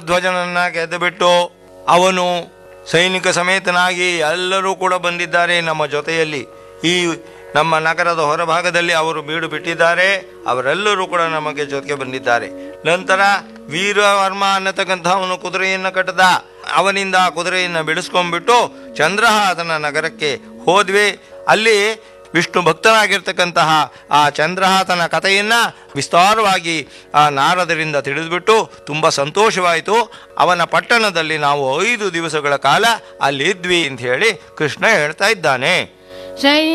ಧ್ವಜನನ್ನ ಗೆದ್ದುಬಿಟ್ಟು ಅವನು ಸೈನಿಕ ಸಮೇತನಾಗಿ ಎಲ್ಲರೂ ಕೂಡ ಬಂದಿದ್ದಾರೆ ನಮ್ಮ ಜೊತೆಯಲ್ಲಿ ಈ ನಮ್ಮ ನಗರದ ಹೊರಭಾಗದಲ್ಲಿ ಅವರು ಬೀಡು ಬಿಟ್ಟಿದ್ದಾರೆ ಅವರೆಲ್ಲರೂ ಕೂಡ ನಮಗೆ ಜೊತೆಗೆ ಬಂದಿದ್ದಾರೆ ನಂತರ ವೀರವರ್ಮ ಅನ್ನತಕ್ಕಂಥವನು ಕುದುರೆಯನ್ನು ಕಟ್ಟದ ಅವನಿಂದ ಆ ಕುದುರೆಯನ್ನು ಬಿಡಿಸ್ಕೊಂಡ್ಬಿಟ್ಟು ಚಂದ್ರಹಾತನ ನಗರಕ್ಕೆ ಹೋದ್ವಿ ಅಲ್ಲಿ ವಿಷ್ಣು ಭಕ್ತನಾಗಿರ್ತಕ್ಕಂತಹ ಆ ಚಂದ್ರಹಾತನ ಕಥೆಯನ್ನ ವಿಸ್ತಾರವಾಗಿ ಆ ನಾರದರಿಂದ ತಿಳಿದುಬಿಟ್ಟು ತುಂಬ ಸಂತೋಷವಾಯಿತು ಅವನ ಪಟ್ಟಣದಲ್ಲಿ ನಾವು ಐದು ದಿವಸಗಳ ಕಾಲ ಅಲ್ಲಿ ಇದ್ವಿ ಅಂತ ಹೇಳಿ ಕೃಷ್ಣ ಹೇಳ್ತಾ ಇದ್ದಾನೆ ಶೈ